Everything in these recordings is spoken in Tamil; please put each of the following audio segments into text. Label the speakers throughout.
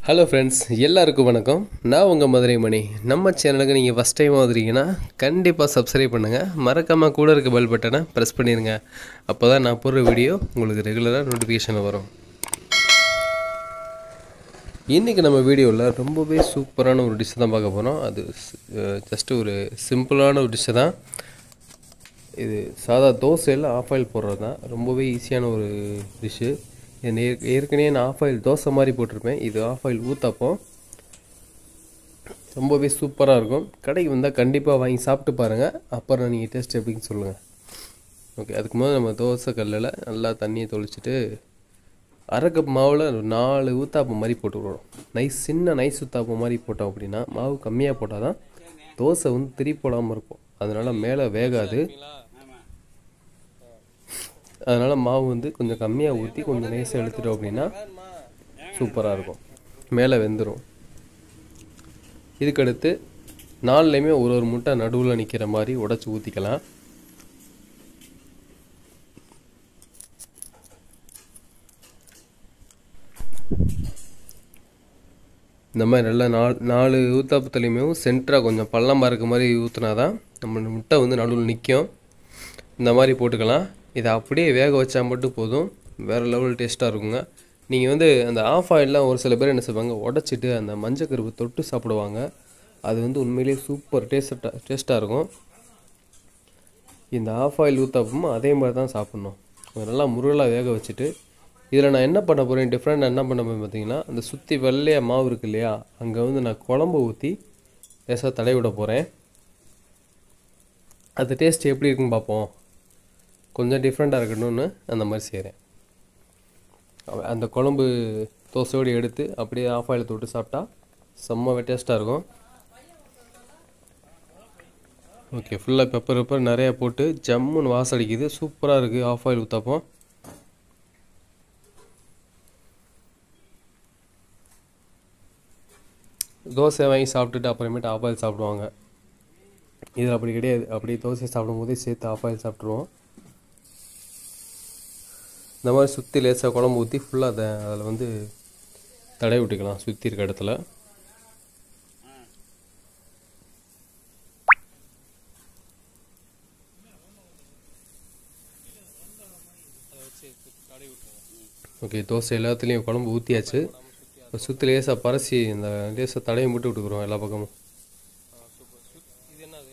Speaker 1: ஹலோ ஃப்ரெண்ட்ஸ் எல்லாருக்கும் வணக்கம் நான் உங்கள் மதுரை மணி நம்ம சேனலுக்கு நீங்கள் ஃபஸ்ட் டைம் வந்துருக்கீங்கன்னா கண்டிப்பாக சப்ஸ்கிரைப் பண்ணுங்கள் மறக்காமல் கூட இருக்க பெல் பட்டனை ப்ரெஸ் பண்ணிடுங்க அப்போ தான் நான் போடுற வீடியோ உங்களுக்கு ரெகுலராக நோட்டிஃபிகேஷன் வரும் இன்றைக்கி நம்ம வீடியோவில் ரொம்பவே சூப்பரான ஒரு டிஷ்ஷை தான் பார்க்க போகிறோம் அது ஜஸ்ட்டு ஒரு சிம்பிளான ஒரு டிஷ்ஷை தான் இது சாதா தோசையில் ஆஃப் ஆயில் போடுறது தான் ரொம்பவே ஈஸியான ஒரு டிஷ்ஷு இது ஏற்- ஏற்கனவே நான் ஆஃப் ஆயில் தோசை மாதிரி போட்டிருப்பேன் இது ஆஃப் ஆயில் ஊத்தப்பம் ரொம்பவே சூப்பராக இருக்கும் கடைக்கு வந்தால் கண்டிப்பாக வாங்கி சாப்பிட்டு பாருங்கள் அப்புறம் நீங்கள் டேஸ்ட் எப்படின்னு சொல்லுங்கள் ஓகே அதுக்கு முதல்ல நம்ம தோசை கல்லில் நல்லா தண்ணியை தொளிச்சிட்டு அரை கப் மாவில் ஒரு நாலு ஊத்தாப்பம் மாதிரி போட்டு விடுறோம் நைஸ் சின்ன நைஸ் ஊத்தாப்பம் மாதிரி போட்டோம் அப்படின்னா மாவு கம்மியாக போட்டால் தான் தோசை வந்து திரி போடாமல் இருக்கும் அதனால் மேலே வேகாது அதனால் மாவு வந்து கொஞ்சம் கம்மியாக ஊற்றி கொஞ்சம் நைஸாக எடுத்துட்டோம் அப்படின்னா சூப்பராக இருக்கும் மேலே வெந்துடும் இதுக்கடுத்து நாலுலேயுமே ஒரு ஒரு முட்டை நடுவில் நிற்கிற மாதிரி உடச்சி ஊற்றிக்கலாம் இந்த மாதிரி நல்லா நாலு நாலு ஊத்தாப்பத்துலேயுமே சென்டராக கொஞ்சம் பள்ளமாக இருக்க மாதிரி ஊற்றினா தான் நம்ம முட்டை வந்து நடுவில் நிற்கும் இந்த மாதிரி போட்டுக்கலாம் இதை அப்படியே வேக வச்சா மட்டும் போதும் வேறு லெவல் டேஸ்ட்டாக இருக்குங்க நீங்கள் வந்து அந்த ஆஃப் ஆயிலெலாம் ஒரு சில பேர் என்ன செய்வாங்க உடச்சிட்டு அந்த மஞ்சள் கருப்பு தொட்டு சாப்பிடுவாங்க அது வந்து உண்மையிலேயே சூப்பர் டேஸ்ட்டாக டேஸ்ட்டாக இருக்கும் இந்த ஆஃப் ஆயில் ஊத்தாப்பமும் அதே மாதிரி தான் சாப்பிட்ணும் கொஞ்சம் நல்லா முருகலாக வேக வச்சுட்டு இதில் நான் என்ன பண்ண போகிறேன் டிஃப்ரெண்ட் என்ன பண்ண போகிறேன் பார்த்தீங்கன்னா அந்த சுற்றி வெள்ளையாக மாவு இருக்கு இல்லையா அங்கே வந்து நான் குழம்பு ஊற்றி லேசாக தடவி விட போகிறேன் அது டேஸ்ட் எப்படி இருக்குன்னு பார்ப்போம் கொஞ்சம் டிஃப்ரெண்ட்டாக இருக்கணும்னு அந்த மாதிரி செய்கிறேன் அந்த குழம்பு தோசையோடு எடுத்து அப்படியே ஆஃப் ஆயில் தொட்டு சாப்பிட்டா செம்ம டேஸ்ட்டாக இருக்கும் ஓகே ஃபுல்லாக பெப்பர் பெப்பர் நிறையா போட்டு ஜம்முன்னு வாசம் அடிக்குது சூப்பராக இருக்குது ஆஃப் ஆயில் ஊற்றப்போம் தோசை வாங்கி சாப்பிட்டுட்டு அப்புறமேட்டு ஆஃப் ஆயில் சாப்பிடுவாங்க இதில் அப்படி கிடையாது அப்படியே தோசை சாப்பிடும்போதே சேர்த்து ஆஃப் ஆயில் சாப்பிட்ருவோம் இந்த மாதிரி சுற்றி லேசாக குழம்பு ஊற்றி ஃபுல்லாக அதை அதில் வந்து தடவி விட்டுக்கலாம் சுற்றி இருக்க இடத்துல ஓகே தோசை எல்லாத்துலேயும் குழம்பு ஊற்றியாச்சு சுற்றி லேசாக பரசி இந்த லேசாக தடவி மட்டும் விட்டுக்குறோம் எல்லா பக்கமும் இது என்னது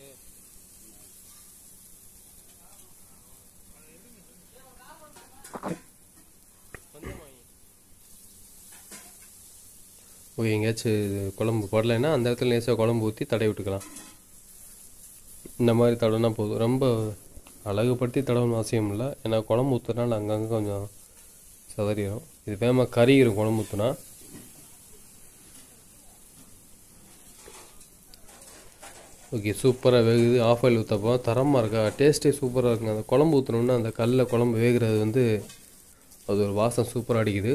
Speaker 1: ஓகே எங்கேயாச்சும் குழம்பு போடலைன்னா அந்த இடத்துல லேசாக குழம்பு ஊற்றி தடவி விட்டுக்கலாம் இந்த மாதிரி தடவினா போதும் ரொம்ப அழகுபடுத்தி தடவணும் அவசியம் இல்லை ஏன்னா குழம்பு ஊற்றுறனால அங்கங்கே கொஞ்சம் சதறிடும் இது வேகமாக கறிகிரும் குழம்பு ஊற்றுனா ஓகே சூப்பராக வேகுது ஆஃப் ஆயில் ஊற்றப்போ தரமாக இருக்கா டேஸ்ட்டே சூப்பராக இருக்குங்க அந்த குழம்பு ஊற்றணுன்னா அந்த கல்லில் குழம்பு வேகிறது வந்து அது ஒரு வாசம் சூப்பராக அடிக்குது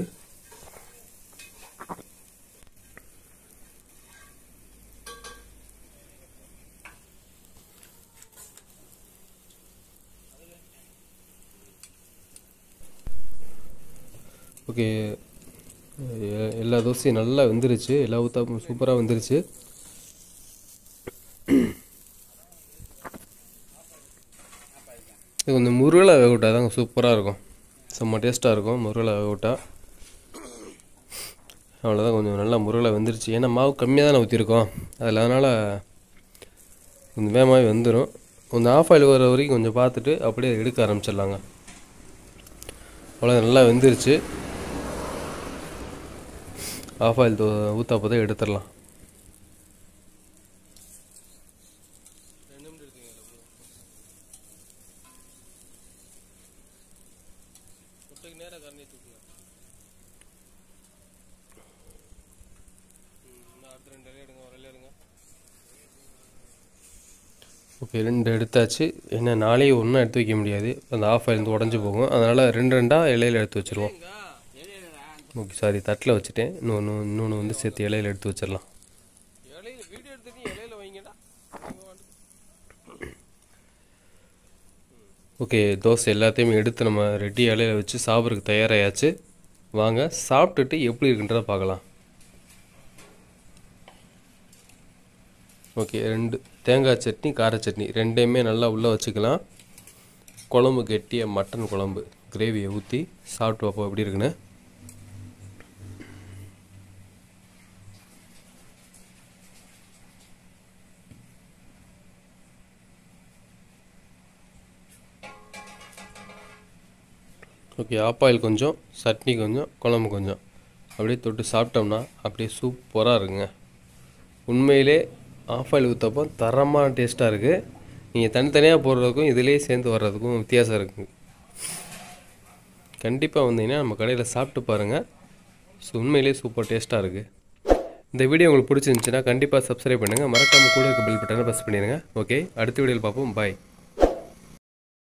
Speaker 1: ஓகே எ- எல்லா தோசையும் நல்லா வெந்துருச்சு எல்லா ஊத்தாப்பும் சூப்பராக வெந்துருச்சு இது கொஞ்சம் முருகலை வேக விட்டா தாங்க சூப்பராக இருக்கும் செம்ம டேஸ்ட்டாக இருக்கும் முருகலை வேக விட்டா அவ்வளோதான் கொஞ்சம் நல்லா முருகலை வெந்துருச்சு ஏன்னா மாவு கம்மியாக தானே ஊற்றிருக்கோம் அதில் அதனால் கொஞ்சம் வேகமாகவே வெந்துடும் கொஞ்சம் ஆஃப் ஆயில் வர வரைக்கும் கொஞ்சம் பார்த்துட்டு அப்படியே எடுக்க ஆரம்பிச்சிடலாங்க அவ்வளோ நல்லா வெந்துருச்சு ஆஃப் ஆயில் தோ ஊத்தாப்போ தான் எடுத்துடலாம் ஓகே ரெண்டு எடுத்தாச்சு என்ன நாளையே ஒன்றும் எடுத்து வைக்க முடியாது அந்த ஆஃப் ஆயில் வந்து உடஞ்சி போகும் அதனால் ரெண்டு ரெண்டாக இலையில எடுத்து வச்சுருவோம் ஓகே சாரி தட்டில் வச்சுட்டேன் இன்னொன்று இன்னொன்று வந்து சேர்த்து இலையில எடுத்து வச்சிடலாம் ஓகே தோசை எல்லாத்தையுமே எடுத்து நம்ம ரெடி இலையில வச்சு சாப்பிட்றதுக்கு தயாராகியாச்சு வாங்க சாப்பிட்டுட்டு எப்படி இருக்குன்றத பார்க்கலாம் ஓகே ரெண்டு தேங்காய் சட்னி கார சட்னி ரெண்டையுமே நல்லா உள்ளே வச்சுக்கலாம் குழம்பு கெட்டிய மட்டன் குழம்பு கிரேவியை ஊற்றி சாப்பிட்டு பார்ப்போம் எப்படி இருக்குன்னு ஓகே ஆப்பாயில் கொஞ்சம் சட்னி கொஞ்சம் குழம்பு கொஞ்சம் அப்படியே தொட்டு சாப்பிட்டோம்னா அப்படியே சூப்பராக இருக்குங்க உண்மையிலே ஆஃப் ஆயில் ஊற்றப்போ தரமான டேஸ்ட்டாக இருக்குது நீங்கள் தனித்தனியாக போடுறதுக்கும் இதிலே சேர்ந்து வர்றதுக்கும் வித்தியாசம் இருக்குது கண்டிப்பாக வந்தீங்கன்னா நம்ம கடையில் சாப்பிட்டு பாருங்கள் ஸோ உண்மையிலே சூப்பர் டேஸ்ட்டாக இருக்குது இந்த வீடியோ உங்களுக்கு பிடிச்சிருந்துச்சுன்னா கண்டிப்பாக சப்ஸ்கிரைப் பண்ணுங்கள் மறக்காமல் கூட இருக்க பெல் பட்டனை ப்ரெஸ் பண்ணிடுங்க ஓகே அடுத்த வீடியோவில் பார்ப்போம் பாய்